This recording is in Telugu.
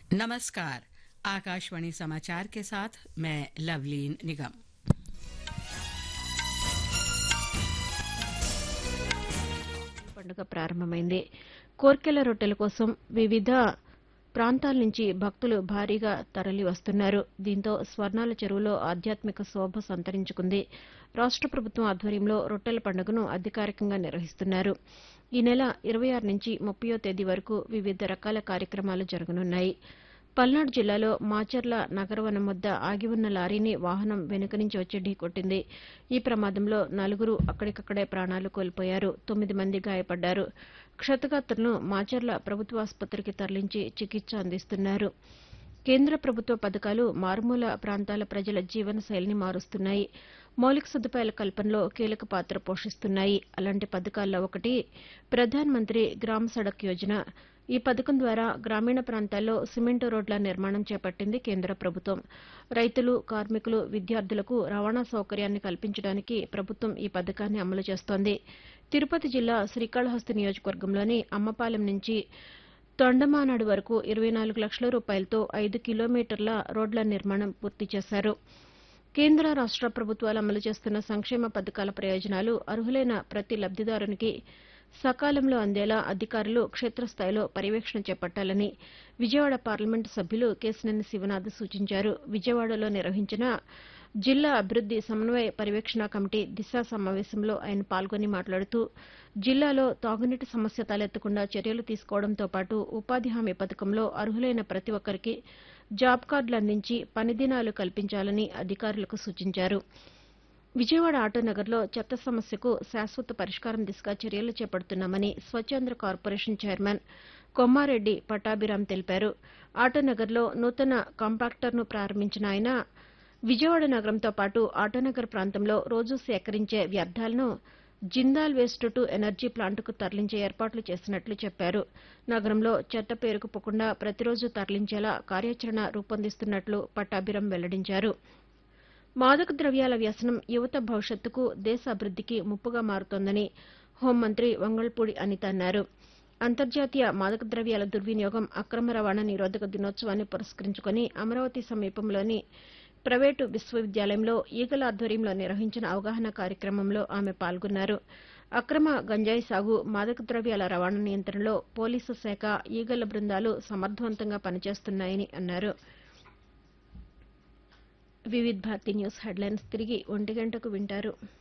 नमस्कार आकाशवाणी समाचार के साथ मैं लवलीन निगम పండుగ ప్రారంభమైంది కోర్కెల రొట్టెల కోసం వివిధ ప్రాంతాల నుంచి భక్తులు భారీగా తరలి వస్తున్నారు దీంతో స్వర్ణాల చెరువులో ఆధ్యాత్మిక శోభ సంతరించుకుంది రాష్ట ప్రభుత్వం ఆధ్వర్యంలో రొట్టెల పండుగను అధికారికంగా నిర్వహిస్తున్నారు ఈ నెల ఇరవై ఆరు నుంచి ముప్పయో తేదీ వరకు వివిధ రకాల కార్యక్రమాలు జరగనున్నాయి పల్నాడు జిల్లాలో మాచర్ల నగరవనం వద్ద ఆగి ఉన్న లారీని వాహనం వెనుక నుంచి వచ్చి ఢీకొట్టింది ఈ ప్రమాదంలో నలుగురు అక్కడికక్కడే ప్రాణాలు కోల్పోయారు తొమ్మిది మంది గాయపడ్డారు క్షతగాత్రులను మాచర్ల ప్రభుత్వాసుపత్రికి తరలించి చికిత్స అందిస్తున్నారు కేంద్ర ప్రభుత్వ పథకాలు మారుమూల ప్రాంతాల ప్రజల జీవన శైలిని మారుస్తున్నాయి మౌలిక సదుపాయాల కల్పనలో కీలక పాత్ర పోషిస్తున్నాయి అలాంటి పథకాల్లో ఒకటి ప్రధాన్ మంత్రి గ్రామ సడక్ యోజన ఈ పథకం ద్వారా గ్రామీణ ప్రాంతాల్లో సిమెంటు రోడ్ల నిర్మాణం చేపట్టింది కేంద్ర ప్రభుత్వం రైతులు కార్మికులు విద్యార్థులకు రవాణా సౌకర్యాన్ని కల్పించడానికి ప్రభుత్వం ఈ పథకాన్ని అమలు చేస్తోంది తిరుపతి జిల్లా శ్రీకాళహస్తి నియోజకవర్గంలోని అమ్మపాలెం నుంచి తొండమానాడు వరకు ఇరవై నాలుగు లక్షల రూపాయలతో ఐదు కిలోమీటర్ల రోడ్ల నిర్మాణం పూర్తి చేశారు కేంద్ర రాష్ట ప్రభుత్వాలు అమలు చేస్తున్న సంక్షేమ పథకాల ప్రయోజనాలు అర్హులైన ప్రతి లబ్దిదారునికి సకాలంలో అందేలా అధికారులు క్షేత్రస్థాయిలో పర్యవేక్షణ చేపట్టాలని విజయవాడ పార్లమెంటు సభ్యులు కేశినేని శివనాథ్ సూచించారు విజయవాడలో నిర్వహించిన జిల్లా అభివృద్ది సమన్వయ పర్యవేక్షణ కమిటీ దిశ సమావేశంలో ఆయన పాల్గొని మాట్లాడుతూ జిల్లాలో తాగునీటి సమస్య తలెత్తకుండా చర్యలు తీసుకోవడంతో పాటు ఉపాధి హామీ పథకంలో అర్హులైన ప్రతి ఒక్కరికి జాబ్ కార్డులు అందించి పని దినాలు కల్పించాలని అధికారులకు సూచించారు విజయవాడ ఆటోనగర్లో చెత్త సమస్యకు శాశ్వత పరిష్కారం దిశగా చర్యలు చేపడుతున్నామని స్వచ్ఛంద్ర కార్పొరేషన్ చైర్మన్ కొమ్మారెడ్డి పట్టాభిరామ్ తెలిపారు ఆటోనగర్లో నూతన కాంపాక్టర్ను ప్రారంభించిన ఆయన విజయవాడ నగరంతో పాటు ఆటోనగర్ ప్రాంతంలో రోజూ సేకరించే వ్యర్థాలను జిందాల్ వేస్ట్ టు ఎనర్జీ ప్లాంట్కు తరలించే ఏర్పాట్లు చేసినట్లు చెప్పారు నగరంలో చెత్త పేరుకుపోకుండా ప్రతిరోజు తరలించేలా కార్యాచరణ రూపొందిస్తున్నట్లు పట్టాభిరం వెల్లడించారు మాదక ద్రవ్యాల వ్యసనం యువత భవిష్యత్తుకు దేశ అభివృద్దికి ముప్పుగా మారుతోందని హోంమంత్రి వంగల్పూడి అనిత అన్నారు అంతర్జాతీయ మాదక ద్రవ్యాల దుర్వినియోగం అక్రమ రవాణా నిరోధక దినోత్సవాన్ని పురస్కరించుకుని అమరావతి సమీపంలోని ప్రైవేటు విశ్వవిద్యాలయంలో ఈగల ఆధ్వర్యంలో నిర్వహించిన అవగాహన కార్యక్రమంలో ఆమె పాల్గొన్నారు అక్రమ గంజాయి సాగు మాదక ద్రవ్యాల రవాణా నియంత్రణలో పోలీసు శాఖ ఈగల బృందాలు సమర్థవంతంగా పనిచేస్తున్నాయని అన్నారు వివిధ్ భారతి న్యూస్ హెడ్లైన్స్ తిరిగి ఒంటి గంటకు వింటారు